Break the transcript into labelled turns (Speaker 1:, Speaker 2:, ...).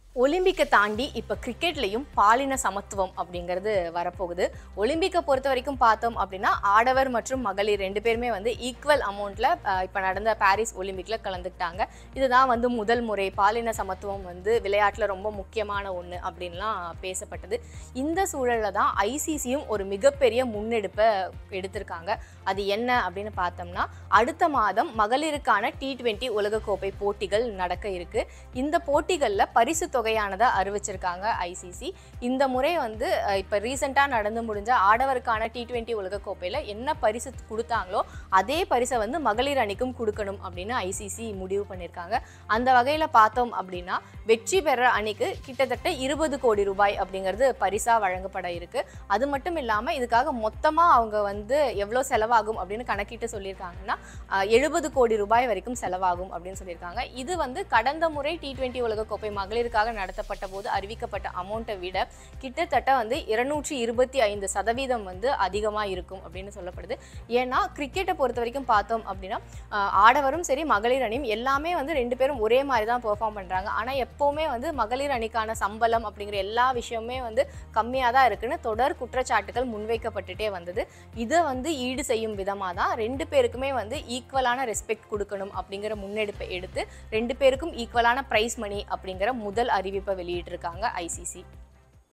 Speaker 1: ஒலிம்பிக்கை தாண்டி இப்போ கிரிக்கெட்லையும் பாலின சமத்துவம் அப்படிங்கிறது வரப்போகுது ஒலிம்பிக்கை பொறுத்த வரைக்கும் பார்த்தோம் அப்படின்னா ஆடவர் மற்றும் மகளிர் ரெண்டு பேருமே வந்து ஈக்குவல் அமௌண்ட்டில் இப்போ நடந்த பாரிஸ் ஒலிம்பிக்கில் கலந்துக்கிட்டாங்க இதுதான் வந்து முதல் முறை பாலின சமத்துவம் வந்து விளையாட்டில் ரொம்ப முக்கியமான ஒன்று அப்படின்லாம் பேசப்பட்டது இந்த சூழலில் தான் ஐசிசியும் ஒரு மிகப்பெரிய முன்னெடுப்பை எடுத்திருக்காங்க அது என்ன அப்படின்னு பார்த்தோம்னா அடுத்த மாதம் மகளிருக்கான டி டுவெண்ட்டி உலகக்கோப்பை போட்டிகள் நடக்க இருக்கு இந்த போட்டிகளில் பரிசு தொகையானதை அறிவிச்சிருக்காங்க ஐசிசி இந்த முறை வந்து அஹ், இப்போ ரீசெண்டாக நடந்து முடிஞ்ச ஆடவருக்கான டி டுவெண்ட்டி உலகக்கோப்பையில் என்ன பரிசு கொடுத்தாங்களோ அதே பரிசை வந்து மகளிர் அணிக்கும் கொடுக்கணும் அப்படின்னு ஐசிசி முடிவு பண்ணியிருக்காங்க அந்த வகையில் பார்த்தோம் அப்படின்னா வெற்றி பெற அணிக்கு கிட்டத்தட்ட இருபது கோடி ரூபாய் அப்படிங்கிறது பரிசா வழங்கப்பட இருக்கு அது மட்டும் இல்லாமல் இதுக்காக மொத்தமாக அவங்க வந்து எவ்வளோ செலவாகும் அப்படின்னு கணக்கிட்டு சொல்லியிருக்காங்கன்னா எழுபது கோடி ரூபாய் வரைக்கும் செலவாகும் அப்படின்னு சொல்லியிருக்காங்க இது வந்து கடந்த முறை டி டுவெண்ட்டி உலகக்கோப்பை மகளிருக்காக நடத்தப்பட்ட போது அறிவிக்கப்பட்ட அமௌண்ட்டை விட கிட்டத்தட்ட வந்து இருநூற்றி இருபத்தி ஐந்து சதவீதம் வந்து அதிகமாக இருக்கும் அப்படின்னு சொல்லப்படுது ஏன்னா கிரிக்கெட்டை பொறுத்த வரைக்கும் பார்த்தோம் அப்படின்னா ஆஹ் ஆடவரும் சரி மகளிர் அணியும் எல்லாமே வந்து ரெண்டு பேரும் ஒரே மாதிரி தான் பெர்ஃபார்ம் பண்ணுறாங்க ஆனால் எப்போவுமே வந்து மகளிர் அணிக்கான சம்பளம் அப்படிங்கிற எல்லா விஷயமுமே வந்து கம்மியாக தான் இருக்குன்னு தொடர் குற்றச்சாட்டுகள் முன்வைக்கப்பட்டுட்டே வந்தது இதை வந்து ஈடு செய்யும் விதமாக தான் ரெண்டு பேருக்குமே வந்து ஈக்குவலான ரெஸ்பெக்ட் கொடுக்கணும் அப்படிங்கிற முன்னெடுப்பை எடுத்து ரெண்டு பேருக்கும் ஈக்குவலான ப்ரைஸ் மணி அப்படிங்கிற முதல் அறிவிப்பை வெளியிட்டிருக்காங்க ஐசிசி